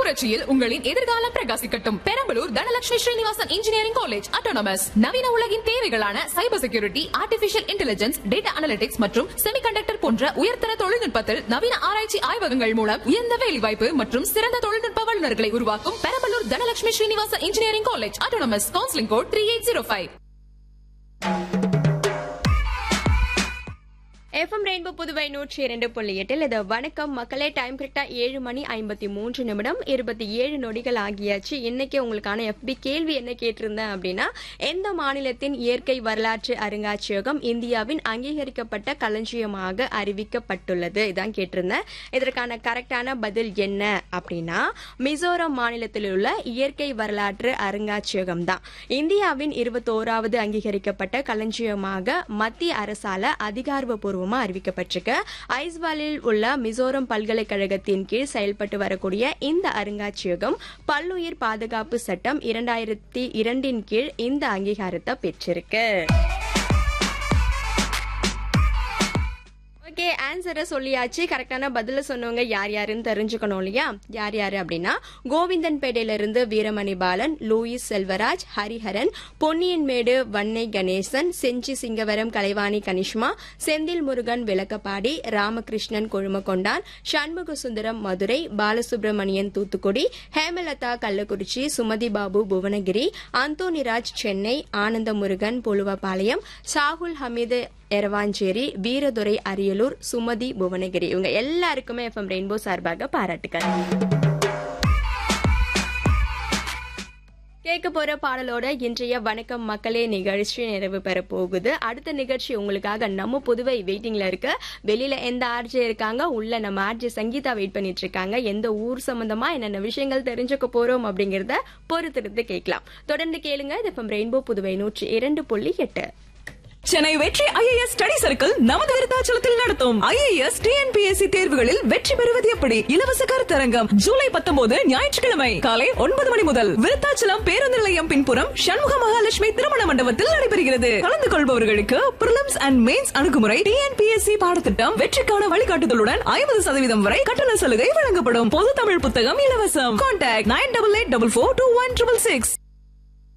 புரட்சியில் உங்களின் எதிர்காலம் பிரகாசிக்கட்டும் Perambalur Dhanalakshmi Srinivasan engineering college autonomous நவீன உலகின் தேவைகளான cyber security artificial intelligence data analytics மற்றும் செமிகண்டக்டர் போன்ற உயர்தர தொழில்நுட்பத்தில் நவீன ஆராய்ச்சி ஆய்வகங்கள் மூலம் உயர்ந்த வேலைவாய்ப்பு மற்றும் சிறந்த தொழில்நுட்ப வல்லுநர்களை உருவாக்கும் Perambalur Dhanalakshmi Srinivasan engineering college autonomous counselling code three eight zero five FM rainbow Puduvai நூற்றி இரண்டு புள்ளி எட்டில் இது வணக்கம் மக்களே டைம் கரெக்டா ஏழு மணி ஐம்பத்தி மூன்று நிமிடம் இருபத்தி ஏழு நொடிகள் ஆகியாச்சு இன்னைக்கு உங்களுக்கான எஃபி கேள்வி என்ன கேட்டிருந்தேன் அப்படின்னா எந்த மாநிலத்தின் இயற்கை வரலாற்று அருங்காட்சியகம் இந்தியாவின் அங்கீகரிக்கப்பட்ட களஞ்சியமாக அறிவிக்கப்பட்டுள்ளது இதான் கேட்டிருந்தேன் இதற்கான கரெக்டான பதில் என்ன அப்படின்னா மிசோரம் மாநிலத்தில் உள்ள இயற்கை வரலாற்று அருங்காட்சியகம் தான் இந்தியாவின் இருபத்தோராவது அங்கீகரிக்கப்பட்ட களஞ்சியமாக மத்திய அரசால அதிகாரப்பூர்வமா அறிவிக்கப்பட்டிருக்கு ஐஸ்வாலில் உள்ள மிசோரம் பல்கலைக்கழகத்தின் கீழ் செயல்பட்டு வரக்கூடிய இந்த அருங்காட்சியகம் பல்லுயிர் பாதுகாப்பு சட்டம் இரண்டாயிரத்தி இரண்டின் கீழ் இந்த அங்கீகாரத்தை பெற்றிருக்கு ஓகே ஆன்சரை சொல்லியாச்சு கரெக்டான பதில சொன்னவங்க யார் யாருன்னு தெரிஞ்சுக்கணும் இல்லையா யார் யாரு அப்படின்னா கோவிந்தன்பேட்டையில இருந்து வீரமணி பாலன் லூயிஸ் செல்வராஜ் ஹரிஹரன் பொன்னியன்மேடு வன்னை கணேசன் செஞ்சி சிங்கவரம் கலைவாணி கனிஷ்மா செந்தில் முருகன் விளக்கப்பாடி ராமகிருஷ்ணன் கொழுமக்கொண்டான் சண்முக சுந்தரம் மதுரை பாலசுப்ரமணியன் தூத்துக்குடி ஹேமலதா கள்ளக்குறிச்சி சுமதி பாபு புவனகிரி அந்தோனிராஜ் சென்னை ஆனந்த முருகன் புலுவபாளையம் சாகுல் ஹமீது எரவாஞ்சேரி வீரதுரை அரியலூர் சுமதி புவனகிரி இவங்க எல்லாருக்குமே எஃப்எம் ரெயின்போ சார்பாக பாராட்டுக்கள் கேட்க போற பாடலோட இன்றைய வணக்கம் மக்களே நிகழ்ச்சி நிறைவு பெற போகுது அடுத்த நிகழ்ச்சி உங்களுக்காக நம்ம புதுவை வெயிட்டிங்ல இருக்கு வெளியில எந்த ஆர்ஜே இருக்காங்க உள்ள நம்ம ஆர்ஜே சங்கீதா வெயிட் பண்ணிட்டு இருக்காங்க எந்த ஊர் சம்பந்தமா என்னென்ன விஷயங்கள் தெரிஞ்சுக்க போறோம் அப்படிங்கறத பொறுத்திருந்து கேட்கலாம் தொடர்ந்து கேளுங்க இது எஃப்எம் ரெயின்போ புதுவை நூற்றி இரண்டு புள்ளி எட்டு சென்னை வெற்றி ஐஏஎஸ் ஸ்டடி சர்க்கிள் நமது விருத்தாச்சலத்தில் நடத்தும் ஐஏஎஸ் டிஎன்பிஎஸ்சி தேர்வுகளில் வெற்றி பெறுவது எப்படி இலவச கருத்தரங்கம் ஜூலை பத்தொன்பது ஞாயிற்றுக்கிழமை காலை ஒன்பது மணி முதல் விருத்தாச்சலம் பேருந்து நிலையம் பின்புறம் சண்முக மகாலட்சுமி திருமண மண்டபத்தில் நடைபெறுகிறது கலந்து கொள்பவர்களுக்கு பிரிலிம்ஸ் அண்ட் மெயின்ஸ் அணுகுமுறை டிஎன்பிஎஸ்சி பாடத்திட்டம் வெற்றிக்கான வழிகாட்டுதலுடன் ஐம்பது சதவீதம் வரை கட்டண சலுகை வழங்கப்படும் பொது தமிழ் புத்தகம் இலவசம் contact nine double eight double four two one triple six